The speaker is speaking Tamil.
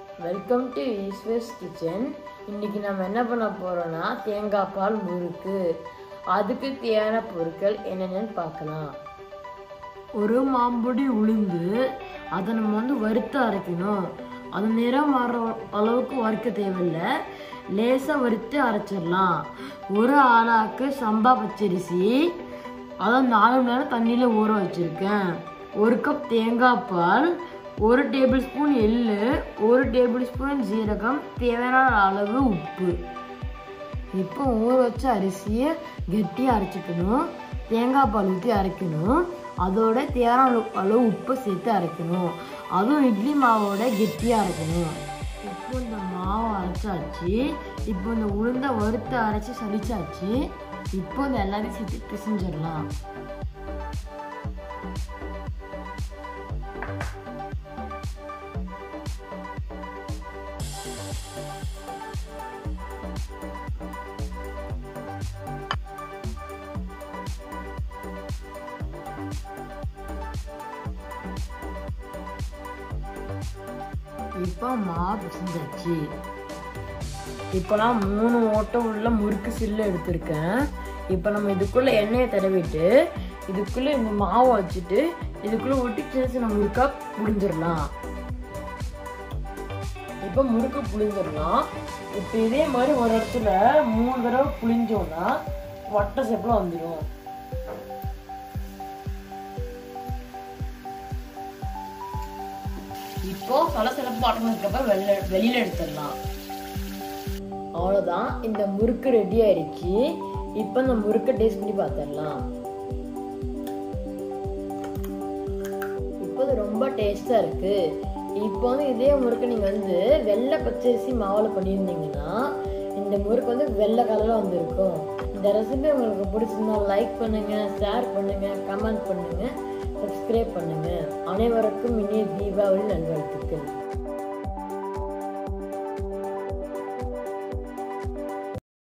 வெல்கம் டு ஈஸ்வர்ஸ் கிச்சன் இன்னைக்கு நம்ம என்ன பண்ண போறோம்னா தேங்காய் பால் முறுக்கு அதுக்கு தேவையான பொருட்கள் என்னென்னு பார்க்கலாம் ஒரு மாம்பொடி உளுந்து அதை நம்ம வந்து வறுத்து அரைக்கணும் அது நிறம் வர அளவுக்கு வறுக்க தேவையில்லை லேசாக வறுத்து அரைச்சிடலாம் ஒரு ஆளாக்கு சம்பா பச்சரிசி அதை நாலு மணி நேரம் தண்ணியில் ஊற வச்சுருக்கேன் ஒரு கப் தேங்காய் பால் ஒரு டேபிள் ஸ்பூன் எள்ளு ஒரு டேபிள் ஸ்பூன் ஜீரகம் தேவையான அளவு உப்பு இப்போ ஊற வச்ச அரிசியை கெட்டியாக அரைச்சிக்கணும் தேங்காய் பால் ஊற்றி அரைக்கணும் அதோட தேவையான அளவு- அளவு உப்பு சேர்த்து அரைக்கணும் அதுவும் இட்லி மாவோட கெட்டியாக அரைக்கணும் இப்போ இந்த மாவை அரைச்சாச்சு இப்போ இந்த உளுந்த வறுத்து அரைச்சி சலிச்சாச்சு இப்போ இந்த எல்லாத்தையும் சேர்த்து பிசைஞ்சிடலாம் இப்போ மாவு பிசைஞ்சாச்சு இப்போலாம் மூணு ஓட்டம் உள்ள முறுக்கு சில்லு எடுத்திருக்கேன் இப்போ நம்ம இதுக்குள்ள எண்ணெயை தடவிட்டு இதுக்குள்ள இந்த மாவை வச்சுட்டு இதுக்குள்ள ஒட்டி சின்ன சின்ன முறுக்கா புழிஞ்சிடலாம் இப்போ முறுக்கு புழிஞ்சிடலாம் இப்போ இதே மாதிரி ஒரு இடத்துல மூணு தடவை புழிஞ்சோம்னா வட்ட செப்பில் வந்துடும் இப்போ சலசலப்பு ஆட்டோமேட்டிக்கப்ப வெளில வெளியில எடுத்துடலாம் அவ்வளோதான் இந்த முறுக்கு ரெடி ஆயிடுச்சு இப்போ இந்த முறுக்கை டேஸ்ட் பண்ணி பார்த்துடலாம் இப்போ இது ரொம்ப டேஸ்டாக இருக்கு இப்போ வந்து இதே முறுக்கு நீங்கள் வந்து வெள்ளை பச்சரிசி மாவில் பண்ணியிருந்தீங்கன்னா இந்த முறுக்கு வந்து வெள்ளை கலரில் வந்திருக்கும் இந்த ரெசிபி உங்களுக்கு பிடிச்சிருந்தா லைக் பண்ணுங்க ஷேர் பண்ணுங்க கமெண்ட் பண்ணுங்க சப்ஸ்கிரைப் பண்ணுங்க அனைவருக்கும் இனிய தீபாவளி நல்வாழ்த்துக்கள்